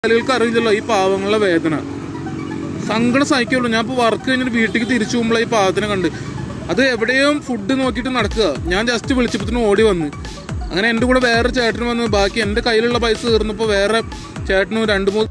ആളുകൾക്ക് അറിയില്ലല്ലോ ഈ പാവങ്ങളുടെ വേദന സങ്കടം സഹിക്കുള്ളൂ ഞാൻ ഇപ്പോൾ വർക്ക് കഴിഞ്ഞിട്ട് വീട്ടിലേക്ക് തിരിച്ചു പോകുമ്പോൾ ഈ പാവത്തിനെ കണ്ട് അത് എവിടെയും ഫുഡ് നോക്കിയിട്ട് നടക്കുക ഞാൻ ജസ്റ്റ് വിളിച്ചപ്പോഴത്തേനും ഓടി വന്ന് അങ്ങനെ എൻ്റെ കൂടെ വേറെ ചേട്ടൻ വന്ന് ബാക്കി എൻ്റെ കയ്യിലുള്ള പൈസ തീർന്നപ്പോൾ വേറെ ചേട്ടനും രണ്ട് മൂന്ന്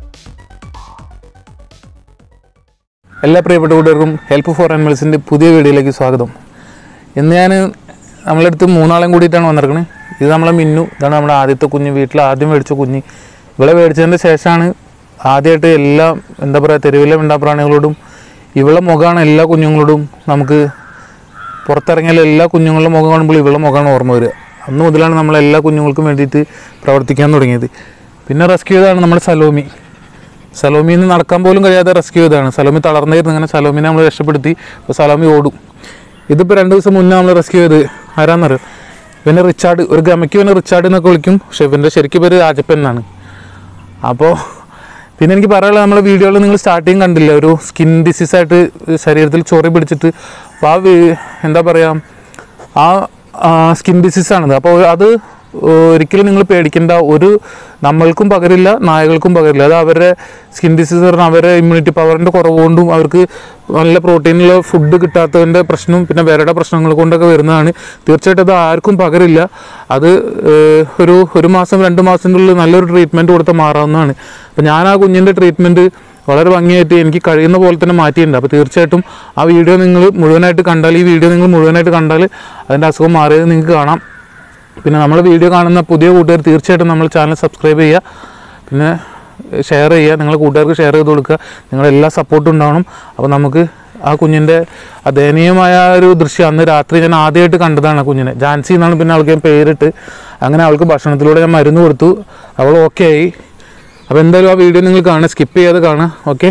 എല്ലാ പ്രിയപ്പെട്ട കൂട്ടുകാർക്കും ഹെൽപ്പ് ഫോർ ആനിമൽസിൻ്റെ പുതിയ വീഡിയോയിലേക്ക് സ്വാഗതം ഇന്ന് ഞാൻ നമ്മളടുത്ത് മൂന്നാളും കൂടിയിട്ടാണ് വന്നിരിക്കുന്നത് ഇത് നമ്മളെ മിന്നു ഇതാണ് നമ്മുടെ ആദ്യത്തെ കുഞ്ഞ് വീട്ടിൽ ആദ്യം മേടിച്ച കുഞ്ഞ് ഇവളെ മേടിച്ചതിൻ്റെ ശേഷമാണ് ആദ്യമായിട്ട് എല്ലാ എന്താ പറയുക തെരുവിലെ മിണ്ടാപ്രാണികളോടും ഇവളെ മുഖമാണ് എല്ലാ കുഞ്ഞുങ്ങളോടും നമുക്ക് പുറത്തിറങ്ങിയാൽ എല്ലാ കുഞ്ഞുങ്ങളുടെ മുഖം കാണുമ്പോൾ ഇവളുടെ മുഖമാണ് ഓർമ്മ വരിക അന്ന് മുതലാണ് നമ്മൾ എല്ലാ കുഞ്ഞുങ്ങൾക്കും വേണ്ടിയിട്ട് പ്രവർത്തിക്കാൻ തുടങ്ങിയത് പിന്നെ റെസ്ക്യൂ ചെയ്തതാണ് നമ്മുടെ സലോമി സലോമിയിൽ നിന്ന് നടക്കാൻ പോലും കഴിയാതെ റെസ്ക്യൂ ചെയ്തതാണ് സലോമി തളർന്നിരുന്നു അങ്ങനെ സലോമിനെ നമ്മൾ രക്ഷപ്പെടുത്തി അപ്പോൾ സലോമി ഓടും ഇതിപ്പോൾ രണ്ട് ദിവസം മുന്നേ നമ്മൾ റെസ്ക്യൂ ചെയ്ത് ആരാന്നറിയോ ഇവനെ റിച്ചാർഡ് ഒരു ഗമയ്ക്ക് ഇവനെ റിച്ചാർഡ് എന്നൊക്കെ വിളിക്കും പക്ഷേ ഇവൻ്റെ ശരിക്കും പേര് രാജപ്പൻ എന്നാണ് അപ്പോൾ പിന്നെ എനിക്ക് പറയാനുള്ളത് നമ്മളെ വീഡിയോയിൽ നിങ്ങൾ സ്റ്റാർട്ടിങ് കണ്ടില്ല ഒരു സ്കിൻ ഡിസീസായിട്ട് ശരീരത്തിൽ ചൊറി പിടിച്ചിട്ട് അപ്പോൾ ആ വീ- എന്താ പറയുക ആ സ്കിൻ ഡിസീസാണിത് അപ്പോൾ അത് ഒരിക്കലും നിങ്ങൾ പേടിക്കേണ്ട ഒരു നമ്മൾക്കും പകരില്ല നായകൾക്കും പകരില്ല അത് അവരുടെ സ്കിൻ ഡിസീസ് പറഞ്ഞാൽ അവരുടെ ഇമ്മ്യൂണിറ്റി പവറിൻ്റെ കുറവ് കൊണ്ടും അവർക്ക് നല്ല പ്രോട്ടീനുള്ള ഫുഡ് കിട്ടാത്തതിൻ്റെ പ്രശ്നവും പിന്നെ വേറെ പ്രശ്നങ്ങൾ കൊണ്ടൊക്കെ വരുന്നതാണ് തീർച്ചയായിട്ടും അത് ആർക്കും പകരില്ല അത് ഏഹ്, ഒരു ഒരു മാസം രണ്ട് മാസത്തിനുള്ളിൽ നല്ലൊരു ട്രീറ്റ്മെൻറ്റ് കൊടുത്താൽ മാറാവുന്നതാണ് അപ്പോൾ ഞാൻ ആ കുഞ്ഞിൻ്റെ ട്രീറ്റ്മെൻറ്റ് വളരെ ഭംഗിയായിട്ട് എനിക്ക് കഴിയുന്ന പോലെ തന്നെ മാറ്റിയിട്ടുണ്ട് അപ്പോൾ തീർച്ചയായിട്ടും ആ വീഡിയോ നിങ്ങൾ മുഴുവനായിട്ട് കണ്ടാൽ ഈ വീഡിയോ നിങ്ങൾ മുഴുവനായിട്ട് കണ്ടാൽ അതിൻ്റെ അസുഖം മാറിയത് നിങ്ങൾക്ക് കാണാം പിന്നെ നമ്മൾ വീഡിയോ കാണുന്ന പുതിയ കൂട്ടുകാർ തീർച്ചയായിട്ടും നമ്മൾ ചാനൽ സബ്സ്ക്രൈബ് ചെയ്യുക പിന്നെ ഷെയർ ചെയ്യുക നിങ്ങളുടെ കൂട്ടുകാർക്ക് ഷെയർ ചെയ്ത് കൊടുക്കുക നിങ്ങളുടെ എല്ലാ സപ്പോർട്ടും ഉണ്ടാവണം അപ്പോൾ നമുക്ക് ആ കുഞ്ഞിൻ്റെ ആ ദയനീയമായ ആ ഒരു ദൃശ്യം അന്ന് രാത്രി ഞാൻ ആദ്യമായിട്ട് കണ്ടതാണ് ആ കുഞ്ഞിനെ ജാൻസി എന്നാണ് പിന്നെ അവൾക്ക് ഞാൻ പേരിട്ട് അങ്ങനെ അവൾക്ക് ഭക്ഷണത്തിലൂടെ ഞാൻ മരുന്ന് കൊടുത്തു അവൾ ഓക്കെ ആയി അപ്പോൾ എന്തായാലും ആ വീഡിയോ നിങ്ങൾ കാണുക സ്കിപ്പ് ചെയ്യാതെ കാണുക ഓക്കെ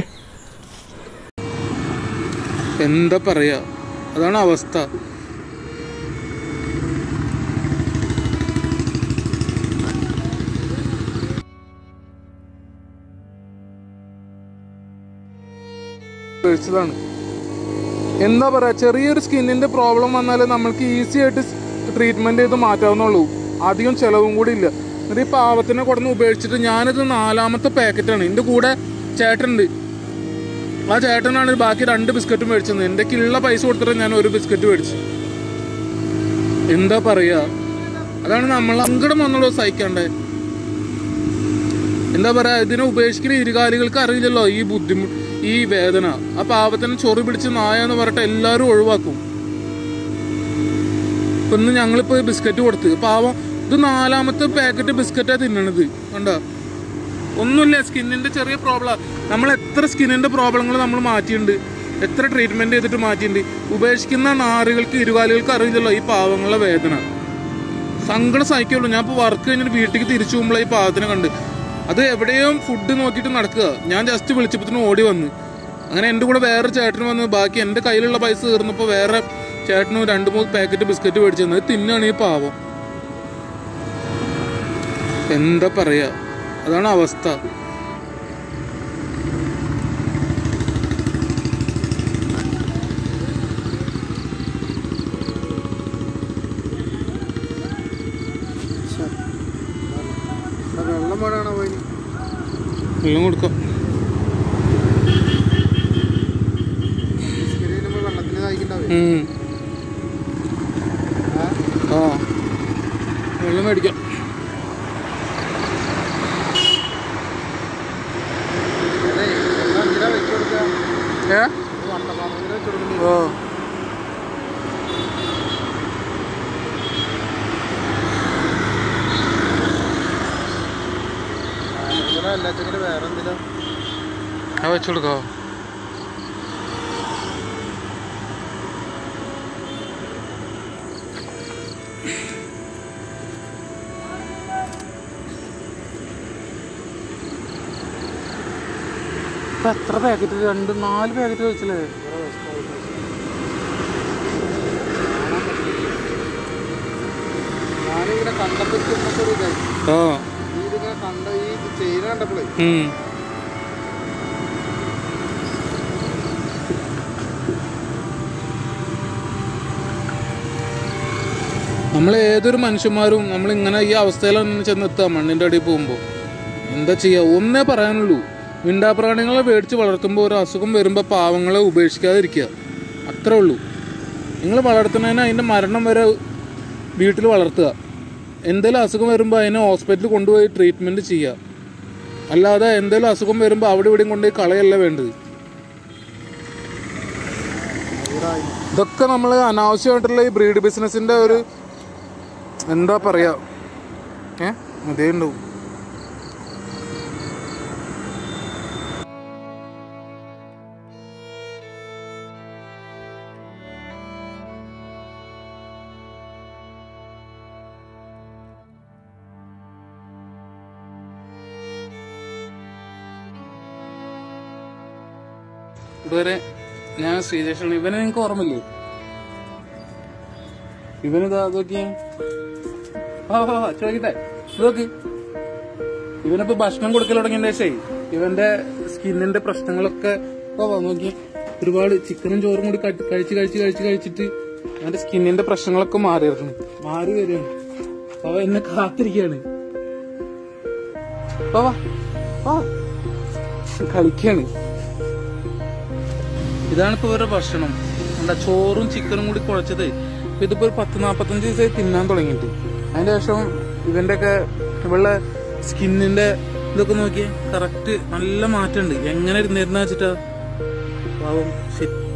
എന്താ പറയുക അതാണ് അവസ്ഥ കഴിച്ചതാണ് എന്താ പറയാ ചെറിയൊരു സ്കിന്നിന്റെ പ്രോബ്ലം വന്നാൽ നമ്മൾക്ക് ഈസി ആയിട്ട് ട്രീറ്റ്മെന്റ് ചെയ്ത് മാറ്റാവുന്നുള്ളൂ അധികം ചെലവും കൂടി ഇല്ല എന്നിട്ട് ഈ പാവത്തിനെ കൊടുന്ന് ഉപേക്ഷിച്ചിട്ട് ഞാനിത് നാലാമത്തെ പാക്കറ്റാണ് എൻ്റെ കൂടെ ചേട്ടനുണ്ട് ആ ചേട്ടനാണ് ബാക്കി രണ്ട് ബിസ്ക്കറ്റ് മേടിച്ചത് എൻ്റെ ഉള്ള പൈസ കൊടുത്തിട്ട് ഞാൻ ഒരു ബിസ്ക്കറ്റ് മേടിച്ചു എന്താ പറയാ അതാണ് നമ്മൾ സങ്കടം വന്നുള്ളൂ സഹിക്കണ്ടേ എന്താ പറയാ ഇതിനെ ഉപേക്ഷിക്കുന്ന ഇരുകാലികൾക്ക് അറിയില്ലല്ലോ ഈ ബുദ്ധിമുട്ട് ഈ വേദന ആ പാവത്തിന് ചൊറി പിടിച്ച് നായ എന്ന് പറഞ്ഞിട്ട് എല്ലാവരും ഒഴിവാക്കും ഇപ്പൊ ഇന്ന് ഞങ്ങളിപ്പോ ബിസ്ക്കറ്റ് കൊടുത്ത് പാവം ഇത് നാലാമത്തെ പാക്കറ്റ് ബിസ്ക്കറ്റാ തിന്നണത് കണ്ടോ ഒന്നുമില്ല സ്കിന്നിന്റെ ചെറിയ പ്രോബ്ലം നമ്മൾ എത്ര സ്കിന്നിന്റെ പ്രോബ്ലങ്ങൾ നമ്മൾ മാറ്റിയിട്ടുണ്ട് എത്ര ട്രീറ്റ്മെന്റ് ചെയ്തിട്ട് മാറ്റിയിട്ടുണ്ട് ഉപേക്ഷിക്കുന്ന നാറുകൾക്ക് ഇരുകാലുകൾക്ക് അറിയില്ലല്ലോ ഈ പാവങ്ങളുടെ വേദന സങ്കടം സഹിക്കുള്ളൂ ഞാൻ ഇപ്പോൾ വർക്ക് കഴിഞ്ഞിട്ട് വീട്ടിലേക്ക് തിരിച്ചു പോകുമ്പോൾ ഈ പാവത്തിനെ കണ്ട് അത് എവിടെയും ഫുഡ് നോക്കിയിട്ട് നടക്കുക ഞാൻ ജസ്റ്റ് വിളിച്ചപ്പോഴത്തേനും ഓടി വന്ന് അങ്ങനെ എൻ്റെ കൂടെ വേറെ ചേട്ടൻ വന്ന് ബാക്കി എൻ്റെ കയ്യിലുള്ള പൈസ തീർന്നപ്പോൾ വേറെ ചേട്ടനും രണ്ട് മൂന്ന് പാക്കറ്റ് ബിസ്ക്കറ്റ് മേടിച്ചു തന്നത് തിന്നാണ് ഈ പാവം എന്താ പറയാ അതാണ് അവസ്ഥ വെള്ളം വേണോ പോയി വെള്ളം കൊടുക്കാം വെള്ളത്തിന് തായിക്കുണ്ടാവേ ഉം. ആ വെള്ളം മേടിക്കാം വെച്ച് കൊടുക്കുക ഏ വട്ടപാത്രത്തിൽ വെച്ച് കൊടുക്കണ്ടേ ഓ എല്ലാച്ചെങ്കിൽ വേറെ എന്തിനാ ആ വെച്ചു കൊടുക്കാവോ ഇപ്പൊ എത്ര പാക്കറ്റ് രണ്ട് നാല് പാക്കറ്റ് കഴിച്ചില്ലേ ഞാനിങ്ങനെ കണ്ടപ്പോൾ തിന്നൊക്കെ ഒരു ഇതായി ആ ഈ ഇതിങ്ങനെ കണ്ട ഈ ചെയിൻ കണ്ടപ്പോഴേ ഉം. നമ്മൾ ഏതൊരു മനുഷ്യന്മാരും നമ്മൾ ഇങ്ങനെ ഈ അവസ്ഥയിലാണ് ചെന്നെത്തുക മണ്ണിൻ്റെ അടിയിൽ പോകുമ്പോൾ എന്താ ചെയ്യുക ഒന്നേ പറയാനുള്ളൂ മിണ്ടാപ്രാണികളെ മേടിച്ച് വളർത്തുമ്പോൾ ഒരു അസുഖം വരുമ്പോൾ പാവങ്ങളെ ഉപേക്ഷിക്കാതിരിക്കുക അത്രേ ഉള്ളൂ നിങ്ങൾ വളർത്തുന്നതിന് അതിൻ്റെ മരണം വരെ വീട്ടിൽ വളർത്തുക എന്തെങ്കിലും അസുഖം വരുമ്പോൾ അതിനെ ഹോസ്പിറ്റലിൽ കൊണ്ടുപോയി ട്രീറ്റ്മെൻറ്റ് ചെയ്യുക അല്ലാതെ എന്തെങ്കിലും അസുഖം വരുമ്പോൾ അവിടെ ഇവിടെയും കൊണ്ടുപോയി കളയല്ല വേണ്ടത് ഇതൊക്കെ നമ്മൾ അനാവശ്യമായിട്ടുള്ള ഈ ബ്രീഡ് ബിസിനസിൻ്റെ ഒരു എന്താ പറയാ ഏ അതേ ഉണ്ടാവും ഇതുവരെ ഞാൻ ശ്രീജേഷാണ് ഇവനെ നിങ്ങൾക്ക് ഓർമ്മയില്ലേ ഇവനിതാ നോക്കിയേ ആ ആ, ആ, ചോദിക്കട്ടെ ഇത് നോക്ക് ഇവനിപ്പോ ഭക്ഷണം കൊടുക്കൽ തുടങ്ങിയ ശേഷേ ഇവന്റെ സ്കിന്നിന്റെ പ്രശ്നങ്ങളൊക്കെ ഓ വാ നോക്കി ഒരുപാട് ചിക്കനും ചോറും കൂടി കട്ട് കഴിച്ച് കഴിച്ച് കഴിച്ച് കഴിച്ചിട്ട് അവന്റെ സ്കിന്നിന്റെ പ്രശ്നങ്ങളൊക്കെ മാറിയിരുന്നു മാറി വരികയാണ് അവ എന്നെ കാത്തിരിക്കുകയാണ് വാ വാ വാ കളിക്കാണ് ഇതാണ് ഇപ്പൊ ഇവരുടെ ഭക്ഷണം എന്താ ചോറും ചിക്കനും കൂടി കുഴച്ചത് ഇപ്പൊ ഇതിപ്പോ ഒരു പത്ത് നാപ്പത്തഞ്ച് ദിവസമായി തിന്നാൻ തുടങ്ങിയിട്ട് അതിന്റെ ശേഷം ഇവന്റെ ഒക്കെ ഇവളുടെ സ്കിന്നിന്റെ ഇതൊക്കെ നോക്കിയേ കറക്റ്റ് നല്ല മാറ്റമുണ്ട് എങ്ങനെ ഇരുന്നിരുന്ന വെച്ചിട്ടാ പാവം ശരി